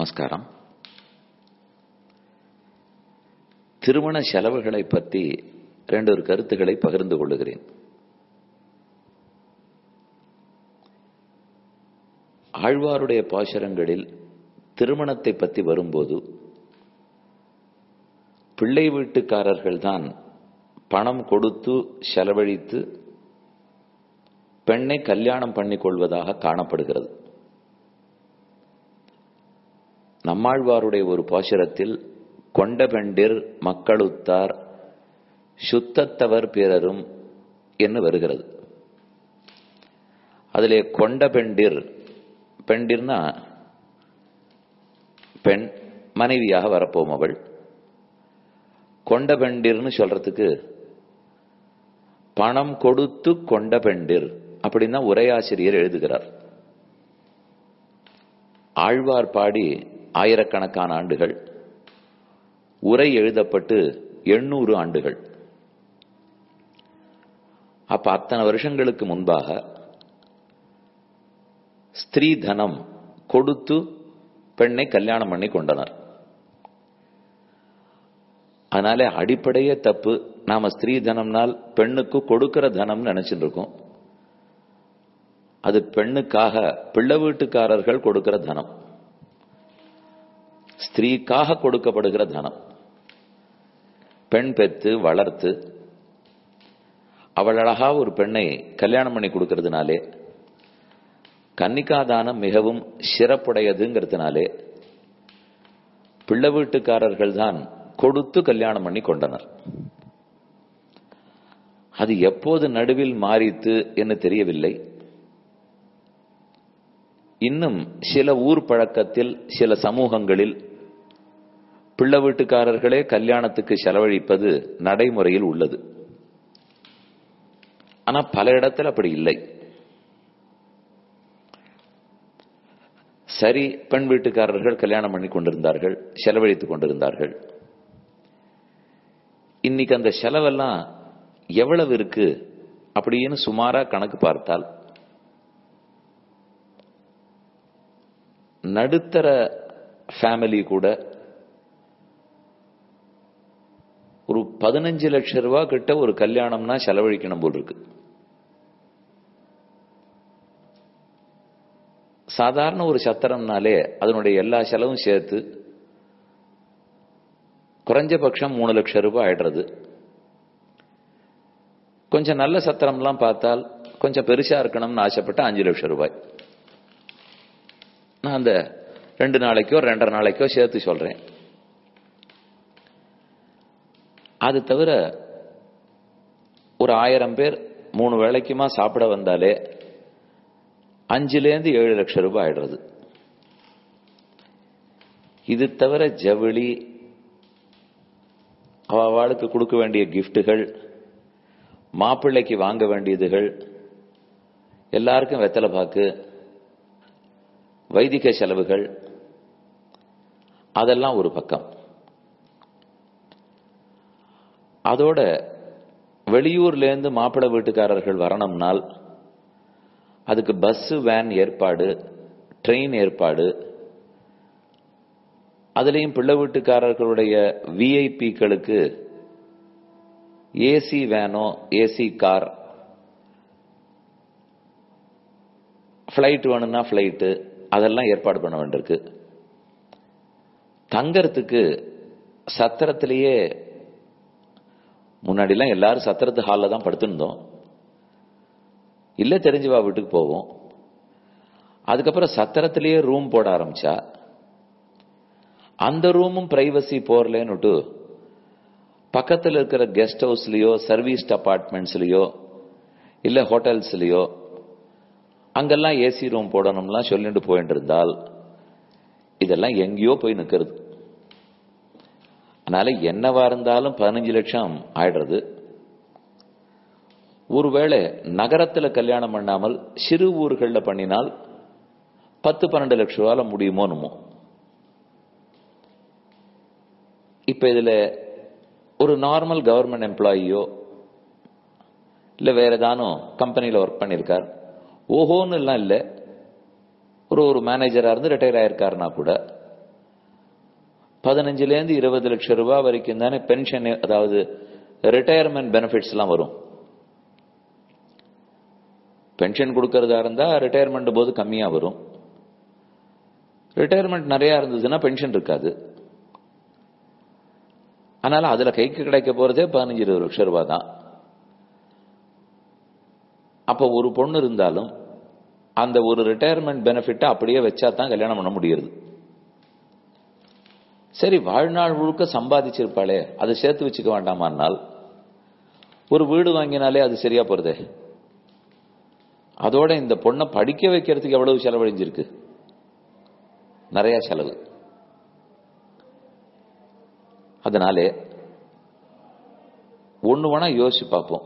நமஸ்காரம் திருமண செலவுகளை பற்றி ரெண்டு ஒரு கருத்துக்களை பகிர்ந்து கொள்ளுகிறேன் ஆழ்வாருடைய பாசுரங்களில் திருமணத்தை பற்றி வரும்போது பிள்ளை வீட்டுக்காரர்கள் தான் பணம் கொடுத்து செலவழித்து பெண்ணை கல்யாணம் பண்ணிக் கொள்வதாக காணப்படுகிறது நம்மாழ்வாருடைய ஒரு பாசுரத்தில் கொண்ட பெண்டிர் மக்களுத்தார் சுத்தத்தவர் பிறரும் என்று வருகிறது அதிலே கொண்ட பெண்டிர் பெண்டிர்னா பெண் மனைவியாக வரப்போம் அவள் கொண்ட பெண்டிர்னு சொல்றதுக்கு பணம் கொடுத்து கொண்ட பெண்டிர் அப்படின்னு உரையாசிரியர் எழுதுகிறார் ஆழ்வார் பாடி ஆயிரக்கணக்கான ஆண்டுகள் உரை எழுதப்பட்டு எண்ணூறு ஆண்டுகள் அப்ப அத்தனை வருஷங்களுக்கு முன்பாக ஸ்திரீ தனம் கொடுத்து பெண்ணை கல்யாணம் பண்ணி கொண்டனர் அதனால அடிப்படையே தப்பு நாம ஸ்திரீ தனம்னால் பெண்ணுக்கு கொடுக்கிற தனம் நினைச்சிட்டு இருக்கோம் அது பெண்ணுக்காக பிள்ளை வீட்டுக்காரர்கள் கொடுக்கிற தனம் ஸ்திரீக்காக கொடுக்கப்படுகிற தனம் பெண் பெத்து வளர்த்து அவள் அழகா ஒரு பெண்ணை கல்யாணம் பண்ணி கொடுக்கறதுனாலே கன்னிகாதானம் மிகவும் சிறப்புடையதுங்கிறதுனாலே பிள்ளை வீட்டுக்காரர்கள் தான் கொடுத்து கல்யாணம் பண்ணி கொண்டனர் அது எப்போது நடுவில் மாறித்து என்று தெரியவில்லை இன்னும் சில ஊர் பழக்கத்தில் சில சமூகங்களில் பிள்ளை வீட்டுக்காரர்களே கல்யாணத்துக்கு செலவழிப்பது நடைமுறையில் உள்ளது ஆனா பல இடத்துல அப்படி இல்லை சரி பெண் வீட்டுக்காரர்கள் கல்யாணம் பண்ணி கொண்டிருந்தார்கள் செலவழித்துக் கொண்டிருந்தார்கள் இன்னைக்கு அந்த செலவெல்லாம் எவ்வளவு இருக்கு அப்படின்னு சுமாரா கணக்கு பார்த்தால் நடுத்தர ஃபேமிலி கூட ஒரு பதினஞ்சு லட்சம் ரூபாய் கிட்ட ஒரு கல்யாணம்னா செலவழிக்கணும் போல் இருக்கு சாதாரண ஒரு சத்திரம்னாலே அதனுடைய எல்லா செலவும் சேர்த்து குறைஞ்சபட்சம் மூணு லட்சம் ரூபாய் ஆயிடுறது கொஞ்சம் நல்ல சத்திரம்லாம் பார்த்தால் கொஞ்சம் பெருசா இருக்கணும்னு ஆசைப்பட்ட அஞ்சு லட்சம் ரூபாய் நான் அந்த ரெண்டு நாளைக்கோ ரெண்டரை நாளைக்கோ சேர்த்து சொல்றேன் அது தவிர ஒரு ஆயிரம் பேர் மூணு வேலைக்குமா சாப்பிட வந்தாலே அஞ்சுலேருந்து ஏழு லட்சம் ரூபாய் ஆயிடுறது இது தவிர ஜவுளி அவளுக்கு கொடுக்க வேண்டிய கிஃப்ட்டுகள் மாப்பிள்ளைக்கு வாங்க வேண்டியதுகள் எல்லாருக்கும் வெத்தலை பாக்கு வைதிக செலவுகள் அதெல்லாம் ஒரு பக்கம் அதோட வெளியூர்ல இருந்து மாப்பிள்ளை வீட்டுக்காரர்கள் வரணும்னால் அதுக்கு பஸ் வேன் ஏற்பாடு ட்ரெயின் ஏற்பாடு அதுலேயும் பிள்ளை வீட்டுக்காரர்களுடைய விஐபிக்களுக்கு ஏசி வேனோ ஏசி கார் ஃப்ளைட் வேணும்னா ஃப்ளைட்டு அதெல்லாம் ஏற்பாடு பண்ண வேண்டியிருக்கு தங்கறதுக்கு சத்திரத்திலேயே முன்னாடிலாம் எல்லாரும் சத்திரத்து ஹாலில் தான் படுத்திருந்தோம் இல்லை தெரிஞ்சுவா வீட்டுக்கு போவோம் அதுக்கப்புறம் சத்திரத்திலேயே ரூம் போட ஆரம்பிச்சா அந்த ரூமும் பிரைவசி போர்லன்னுட்டு பக்கத்தில் இருக்கிற கெஸ்ட் ஹவுஸ்லயோ சர்வீஸ் அபார்ட்மெண்ட்ஸ்லயோ இல்ல ஹோட்டல்ஸ்லயோ அங்கெல்லாம் ஏசி ரூம் போடணும்லாம் சொல்லிட்டு போயிட்டு இருந்தால் இதெல்லாம் எங்கேயோ போய் நிற்கிறது அதனால என்னவா இருந்தாலும் பதினஞ்சு லட்சம் ஆயிடுறது ஒருவேளை நகரத்துல கல்யாணம் பண்ணாமல் சிறு ஊர்கள்ல பண்ணினால் பத்து பன்னெண்டு லட்சம் ரூபால முடியுமோனுமோ இப்ப இதுல ஒரு நார்மல் கவர்மெண்ட் எம்ப்ளாயியோ இல்ல வேற ஏதானும் கம்பெனியில ஒர்க் பண்ணிருக்கார் ஓஹோன்னு எல்லாம் இல்ல ஒரு ஒரு மேனேஜரா இருந்து ரிட்டையர் ஆயிருக்காருனா கூட பதினஞ்சுல இருந்து இருபது லட்சம் ரூபாய் வரைக்கும் தானே பென்ஷன் அதாவது ரிட்டையர்மெண்ட் பெனிஃபிட்ஸ் எல்லாம் வரும் பென்ஷன் கொடுக்கறதா இருந்தா ரிட்டையர்மெண்ட் போது கம்மியா வரும் ரிட்டையர்மெண்ட் நிறைய இருந்ததுன்னா பென்ஷன் இருக்காது அதனால அதுல கைக்கு கிடைக்க போறதே பதினஞ்சு இருபது லட்சம் ரூபாய் தான் அப்ப ஒரு பொண்ணு இருந்தாலும் அந்த ஒரு ரிட்டையர்மெண்ட் பெனிஃபிட்டை அப்படியே வச்சா தான் கல்யாணம் பண்ண முடியுது சரி வாழ்நாள் முழுக்க சம்பாதிச்சிருப்பாளே அதை சேர்த்து வச்சுக்க வேண்டாமானால் ஒரு வீடு வாங்கினாலே அது சரியா போறதே அதோட இந்த பொண்ணை படிக்க வைக்கிறதுக்கு எவ்வளவு செலவழிஞ்சிருக்கு நிறைய செலவு அதனாலே ஒண்ணு வேணா யோசிச்சு பார்ப்போம்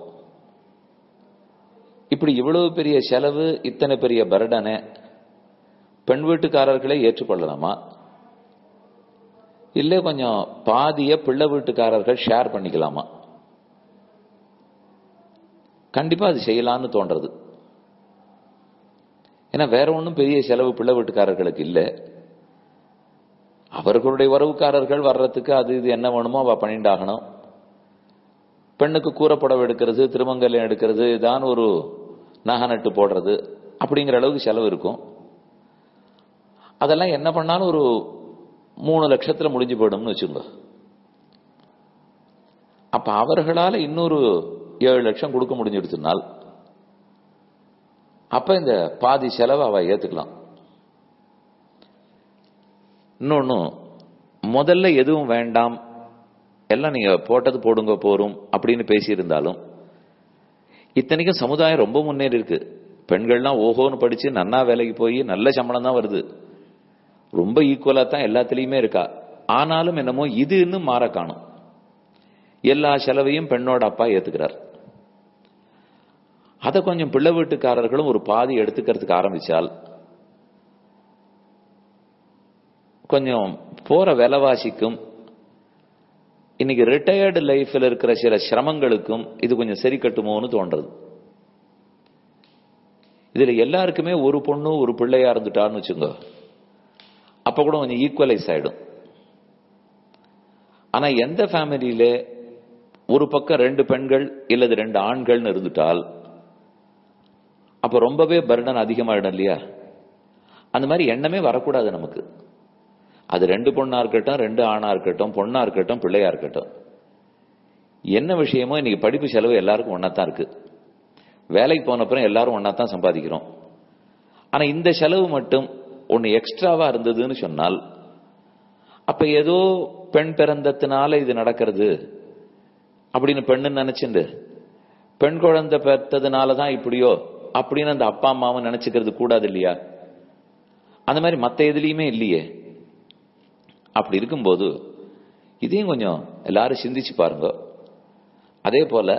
இப்படி இவ்வளவு பெரிய செலவு இத்தனை பெரிய பரடனை பெண் வீட்டுக்காரர்களே ஏற்றுக்கொள்ளலாமா இல்ல கொஞ்சம் பாதிய பிள்ளை வீட்டுக்காரர்கள் ஷேர் பண்ணிக்கலாமா கண்டிப்பா அது செய்யலாம்னு தோன்றது ஏன்னா வேற ஒன்றும் பெரிய செலவு பிள்ளை வீட்டுக்காரர்களுக்கு இல்லை அவர்களுடைய உறவுக்காரர்கள் வர்றதுக்கு அது இது என்ன வேணுமோ அவ பண்ணிண்டாகணும் பெண்ணுக்கு கூறப்படவை எடுக்கிறது திருமங்கல்யம் எடுக்கிறது தான் ஒரு நகை நட்டு போடுறது அப்படிங்கிற அளவுக்கு செலவு இருக்கும் அதெல்லாம் என்ன பண்ணாலும் ஒரு மூணு லட்சத்துல முடிஞ்சு போயிடும்னு வச்சுங்க அப்ப அவர்களால இன்னொரு ஏழு லட்சம் கொடுக்க முடிஞ்சிடுச்சுனால் அப்ப இந்த பாதி செலவை அவ ஏத்துக்கலாம் இன்னொன்னு முதல்ல எதுவும் வேண்டாம் எல்லாம் நீங்க போட்டது போடுங்க போரும் அப்படின்னு பேசியிருந்தாலும் இத்தனைக்கும் சமுதாயம் ரொம்ப முன்னேறி இருக்கு பெண்கள்லாம் ஓஹோன்னு படிச்சு நன்னா வேலைக்கு போய் நல்ல சம்பளம் தான் வருது ரொம்ப ஈக்குவலா தான் எல்லாத்துலயுமே இருக்கா ஆனாலும் என்னமோ இது இன்னும் மாற காணும் எல்லா செலவையும் பெண்ணோட அப்பா ஏத்துக்கிறார் அதை கொஞ்சம் பிள்ளை வீட்டுக்காரர்களும் ஒரு பாதி எடுத்துக்கிறதுக்கு ஆரம்பிச்சால் கொஞ்சம் போற விலைவாசிக்கும் இன்னைக்கு ரிட்டையர்டு லைஃப்ல இருக்கிற சில சிரமங்களுக்கும் இது கொஞ்சம் சரி கட்டுமோன்னு தோன்றது இதுல எல்லாருக்குமே ஒரு பொண்ணு ஒரு பிள்ளையா இருந்துட்டான்னு வச்சுங்க அப்ப கூட கொஞ்சம் ஈக்குவலைஸ் ஆயிடும் ஆனா எந்த ஃபேமிலியில ஒரு பக்கம் ரெண்டு பெண்கள் இல்லது ரெண்டு ஆண்கள்னு இருந்துட்டால் அப்ப ரொம்பவே பர்டன் அதிகமாயிடும் இல்லையா அந்த மாதிரி எண்ணமே வரக்கூடாது நமக்கு அது ரெண்டு பொண்ணா இருக்கட்டும் ரெண்டு ஆணா இருக்கட்டும் பொண்ணா இருக்கட்டும் பிள்ளையா இருக்கட்டும் என்ன விஷயமோ இன்னைக்கு படிப்பு செலவு எல்லாருக்கும் ஒன்னாத்தான் இருக்கு வேலைக்கு போனப்புறம் எல்லாரும் ஒன்னாத்தான் சம்பாதிக்கிறோம் ஆனா இந்த செலவு மட்டும் ஒன்னு எக்ஸ்ட்ராவா இருந்ததுன்னு சொன்னால் அப்ப ஏதோ பெண் பிறந்ததுனால இது நடக்கிறது அப்படின்னு பெண்ணு நினைச்சுண்டு பெண் குழந்தை பெற்றதுனால தான் இப்படியோ அப்படின்னு அந்த அப்பா அம்மாவும் நினைச்சுக்கிறது கூடாது இல்லையா அந்த மாதிரி மத்த எதுலயுமே இல்லையே அப்படி இருக்கும்போது இதையும் கொஞ்சம் எல்லாரும் சிந்திச்சு பாருங்க அதே போல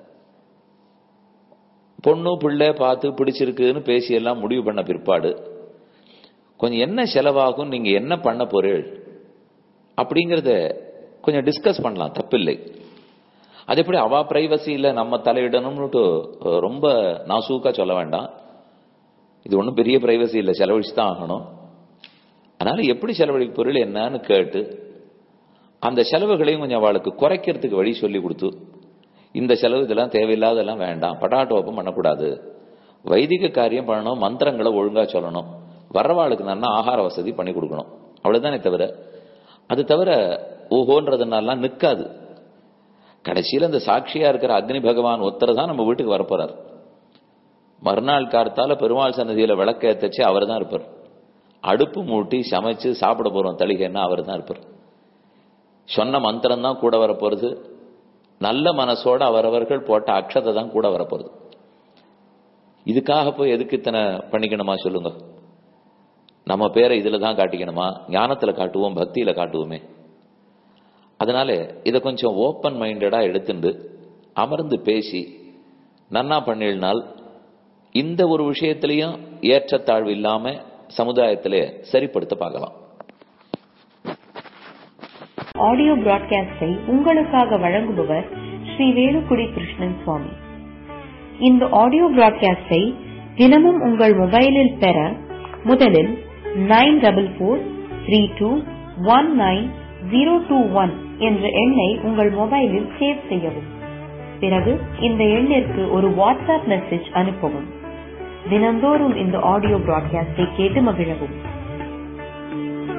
பொண்ணு பிள்ளை பார்த்து பிடிச்சிருக்குன்னு பேசி எல்லாம் முடிவு பண்ண பிற்பாடு கொஞ்சம் என்ன செலவாகும் நீங்க என்ன பண்ண போறீள் அப்படிங்கறத கொஞ்சம் டிஸ்கஸ் பண்ணலாம் தப்பில்லை அது எப்படி அவா பிரைவசியில நம்ம தலையிடணும்னுட்டு ரொம்ப நாசூக்கா சொல்ல வேண்டாம் இது ஒன்றும் பெரிய பிரைவசி இல்லை செலவழிச்சு தான் ஆகணும் அதனால எப்படி செலவழிக்க பொருள் என்னன்னு கேட்டு அந்த செலவுகளையும் கொஞ்சம் அவளுக்கு குறைக்கிறதுக்கு வழி சொல்லி கொடுத்து இந்த செலவு இதெல்லாம் தேவையில்லாதெல்லாம் வேண்டாம் பட்டாட்டோப்பம் பண்ணக்கூடாது வைதிக காரியம் பண்ணணும் மந்திரங்களை ஒழுங்கா சொல்லணும் வர்றவாளுக்கு நல்லா ஆகார வசதி பண்ணி கொடுக்கணும் அவ்வளவுதானே தவிர அது தவிர ஓஹோன்றதுனாலாம் நிற்காது கடைசியில் இந்த சாட்சியா இருக்கிற அக்னி பகவான் ஒருத்தர் தான் நம்ம வீட்டுக்கு வரப்போறார் மறுநாள் கார்த்தால பெருமாள் சன்னதியில விளக்க ஏத்தச்சு அவர் தான் இருப்பார் அடுப்பு மூட்டி சமைச்சு சாப்பிட போறோம் தளிகைன்னா அவர் தான் இருப்பார் சொன்ன மந்திரம் தான் கூட வரப்போறது நல்ல மனசோட அவரவர்கள் போட்ட அக்ஷதை தான் கூட வரப்போறது இதுக்காக போய் எதுக்கு இத்தனை பண்ணிக்கணுமா சொல்லுங்க நம்ம பேரை இதுல தான் காட்டிக்கணுமா ஞானத்துல காட்டுவோம் பக்தியில காட்டுவோமே அதனால இதை கொஞ்சம் ஓப்பன் மைண்டடா எடுத்துண்டு அமர்ந்து பேசி நன்னா பண்ணினால் இந்த ஒரு விஷயத்திலையும் ஏற்றத்தாழ்வு இல்லாம சமுதாயத்திலே சரிப்படுத்த பார்க்கலாம் ஆடியோ பிராட்காஸ்டை உங்களுக்காக வழங்குபவர் ஸ்ரீ வேலுக்குடி கிருஷ்ணன் சுவாமி இந்த ஆடியோ பிராட்காஸ்டை தினமும் உங்கள் மொபைலில் பெற முதலில் nine double four three two one nine zero two one என்ற எண்ணை உங்கள் மொபைலில் சேவ் செய்யவும் பிறகு இந்த எண்ணிற்கு ஒரு வாட்ஸ்அப் மெசேஜ் அனுப்பவும் தினந்தோறும் இந்த ஆடியோ பிராட்காஸ்டை கேட்டு மகிழவும்